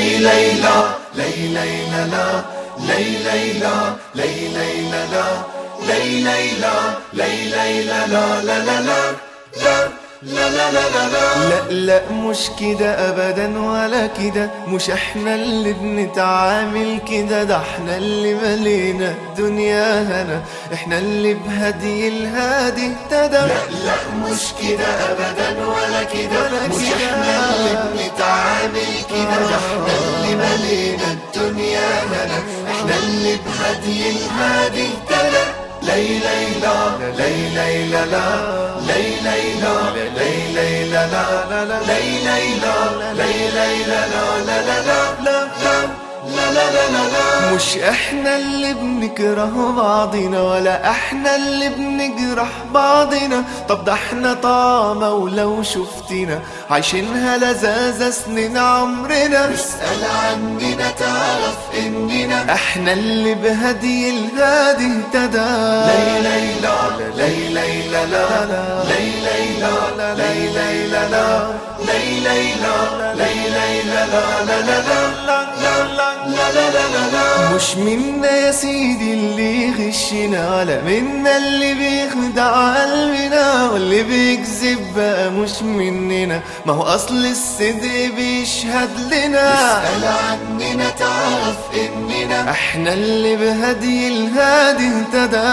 لي ليلى لي ليلى لا لي ليلى لي ليلى لا لي ليلى لي ليلى لا لا لا لا لا لا لا لا لا لا لا مش كده ابدا ولا كده مش احنا اللي بنتعامل كده ده احنا اللي ملينا الدنيا هنا احنا اللي بهدي الهادي اهتدى لا لا مش كده ابدا ولا كده ولا مش كده. احنا اللي بنتعامل كده ده احنا اللي ملينا الدنيا هنا احنا اللي بهدي الهادي اهتدى لي ليلى لي ليلى لا لي ليلى لي ليلى لا لي ليلى لي ليلى لا لا لا لا لا لا لا لا لا لا مش احنا اللي بنكره بعضنا ولا احنا اللي بنجرح بعضنا طب ده احنا طعمة ولو شفتنا عايشينها لذاذة سنين عمرنا اسأل عننا تعرف اننا احنا اللي بهدي الهادي اهتدى لي ليلى لي ليلى لا لي ليلى لي ليلى لا لي ليلى لي ليلى لا لا لا لا لا لا لا لا لا لا مش منا يا سيدي اللي يغشنا ولا منا اللي بيخدع قلبنا واللي بيكذب بقى مش مننا ما هو اصل الصدق بيشهد لنا اسأل عننا تعرف اننا احنا اللي بهدي الهادي اهتدى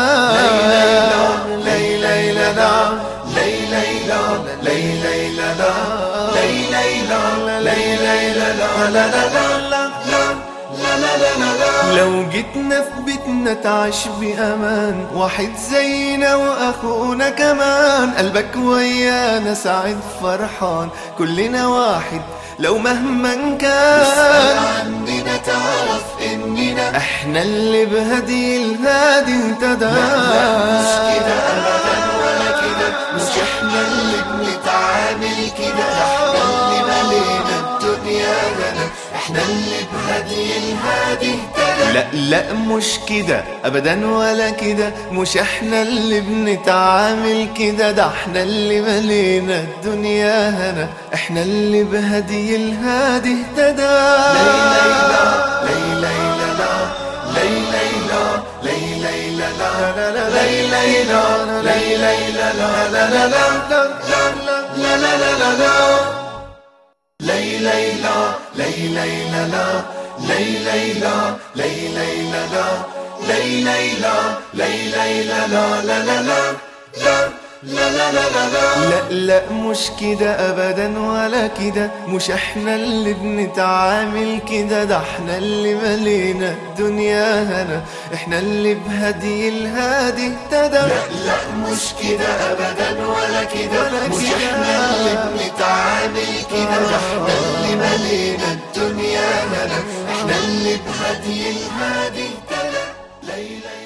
لي ليلى لا لي ليلى لي ليلى لا لي ليلى لي ليلى لا لا لا لا لا لا لا لا لا لا لو جيتنا في بيتنا تعيش بأمان واحد زينا وأخونا كمان قلبك ويانا سعيد فرحان كلنا واحد لو مهما كان عندنا تعرف اننا احنا اللي بهدي الهادي اهتدى مش كده ابدا ولا كده مش احنا اللي بنتعامل كده احنا اللي ملينا الدنيا هنا احنا اللي بهدي الهادي اهتدى لا لا مش كده ابدا ولا كده مش احنا اللي بنتعامل كده ده احنا اللي ملينا الدنيا هنا احنا اللي بهدي الهادي اهتدى لي ليلى لي ليلى لا لي ليلى لي ليلى لا لي ليلى لي ليلى لا لا لا لا لا لا لا لا لا لا لي ليلى لي ليلى لا لي ليلى لي ليلى لا لي ليلى لي ليلى لا لا لا لا لا لا لا لا لا لا لا لا مش كده ابدا ولا كده مش احنا اللي بنتعامل كده ده احنا اللي ملينا الدنيا هنا احنا اللي بهدي الهادي اهتدى لا لا مش كده ابدا ولا كده ولا مش كده. احنا اللي بنتعامل كده ده احنا اللي ملينا الدنيا هنا احنا اللي بهدي الهادي اهتدى ليلى